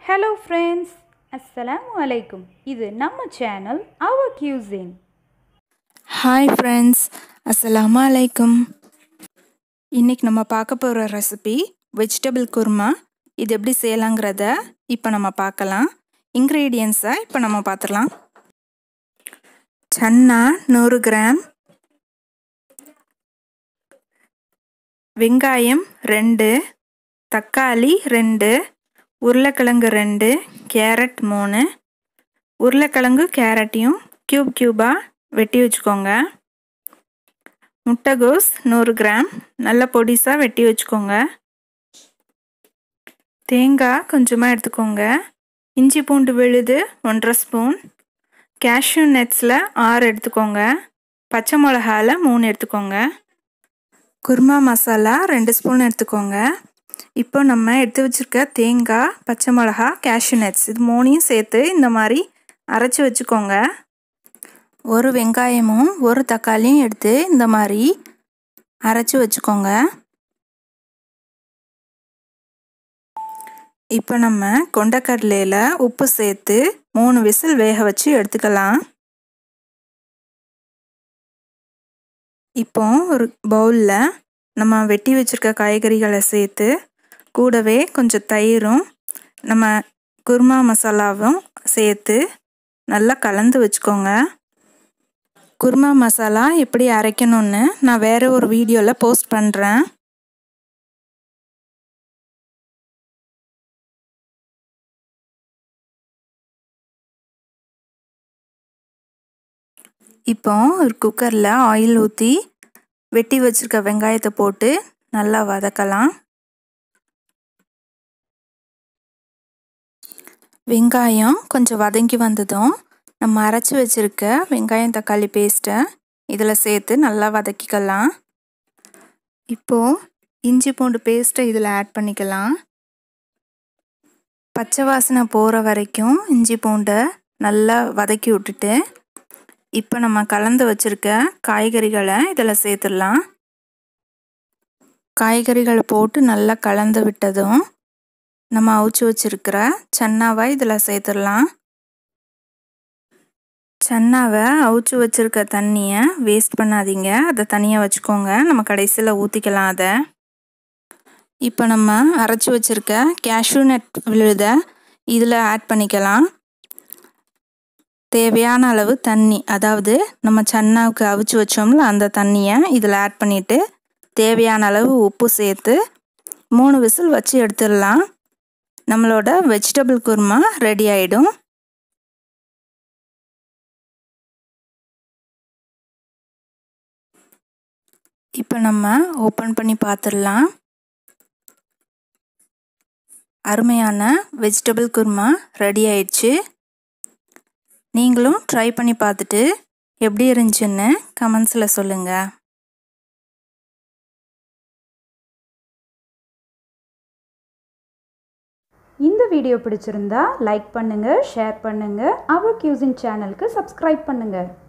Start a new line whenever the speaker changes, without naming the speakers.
hello friends அஸ்ஸலாமு அலைக்கும் இது நம்ம channel our cuisine
hi friends அஸ்ஸலாமு அலைக்கும் இன்றைக்கி நம்ம பார்க்க போகிற ரெசிபி வெஜிடபிள் குருமா இது எப்படி செய்யலாங்கிறத இப்போ நம்ம பார்க்கலாம் இன்க்ரீடியன்ஸை இப்போ நம்ம பார்த்துடலாம் சன்னா நூறு கிராம் வெங்காயம் ரெண்டு தக்காளி ரெண்டு உருளைக்கிழங்கு ரெண்டு கேரட் மூணு உருளைக்கிழங்கு கேரட்டையும் க்யூப் க்யூபாக வெட்டி வச்சுக்கோங்க முட்டைகோஸ் நூறு கிராம் நல்ல பொடிசாக வெட்டி வச்சுக்கோங்க தேங்காய் கொஞ்சமாக எடுத்துக்கோங்க இஞ்சி பூண்டு விழுது ஒன்றரை ஸ்பூன் கேஷ்யூ நட்ஸில் ஆறு எடுத்துக்கோங்க பச்சை மிளகாவில் மூணு எடுத்துக்கோங்க குருமா மசாலா ரெண்டு ஸ்பூன் எடுத்துக்கோங்க இப்போ நம்ம எடுத்து வச்சுருக்க தேங்காய் பச்சை மிளகா கேஷ்யூ நட்ஸ் இது மூணையும் சேர்த்து இந்த மாதிரி அரைச்சி வச்சுக்கோங்க ஒரு வெங்காயமும் ஒரு தக்காளியும் எடுத்து இந்த மாதிரி அரைச்சி வச்சுக்கோங்க இப்போ நம்ம கொண்டக்கடலையில் உப்பு சேர்த்து மூணு விசில் வேக வச்சு எடுத்துக்கலாம் இப்போ ஒரு பவுலில் நம்ம வெட்டி வச்சுருக்க காய்கறிகளை சேர்த்து கூடவே கொஞ்சம் தயிரும் நம்ம குருமா மசாலாவும் சேர்த்து நல்லா கலந்து வச்சுக்கோங்க குருமா மசாலா எப்படி அரைக்கணும்னு நான் வேறு ஒரு வீடியோவில் போஸ்ட் பண்ணுறேன் இப்போ ஒரு குக்கரில் ஆயில் ஊற்றி வெட்டி வச்சுருக்க வெங்காயத்தை போட்டு நல்லா வதக்கலாம் வெங்காயம் கொஞ்சம் வதங்கி வந்ததும் நம்ம அரைச்சி வச்சுருக்க வெங்காயம் தக்காளி பேஸ்ட்டை இதில் சேர்த்து நல்லா வதக்கிக்கலாம் இப்போது இஞ்சி பூண்டு பேஸ்ட்டை இதில் ஆட் பண்ணிக்கலாம் பச்சை வாசனை போகிற வரைக்கும் இஞ்சி பூண்டை நல்லா வதக்கி விட்டுட்டு இப்போ நம்ம கலந்து வச்சுருக்க காய்கறிகளை இதில் சேர்த்துடலாம் காய்கறிகளை போட்டு நல்லா கலந்து விட்டதும் நம்ம அவிச்சு வச்சுருக்கிற சன்னாவை இதில் சேர்த்துடலாம் சன்னாவை அவிச்சு வச்சுருக்க தண்ணியை வேஸ்ட் பண்ணாதீங்க அதை தனியாக வச்சுக்கோங்க நம்ம கடைசியில் ஊற்றிக்கலாம் அதை இப்போ நம்ம அரைச்சி வச்சுருக்க கேஷ்யூ நட் விழுத இதில் ஆட் பண்ணிக்கலாம் தேவையான அளவு தண்ணி அதாவது நம்ம சன்னாவுக்கு அவிச்சு வச்சோம்ல அந்த தண்ணியை இதில் ஆட் பண்ணிவிட்டு தேவையான அளவு உப்பு சேர்த்து மூணு விசில் வச்சு எடுத்துடலாம் நம்மளோட வெஜிடபிள் குருமா ரெடி ஆகிடும் இப்போ நம்ம ஓப்பன் பண்ணி பார்த்துடலாம் அருமையான வெஜிடபிள் குருமா ரெடி ஆயிடுச்சு நீங்களும் ட்ரை பண்ணி பார்த்துட்டு எப்படி இருந்துச்சுன்னு கமெண்ட்ஸில் சொல்லுங்கள்
இந்த வீடியோ பிடிச்சிருந்தா லைக் பண்ணுங்கள் ஷேர் பண்ணுங்கள் அவர் கியூசின் சேனலுக்கு சப்ஸ்கிரைப் பண்ணுங்கள்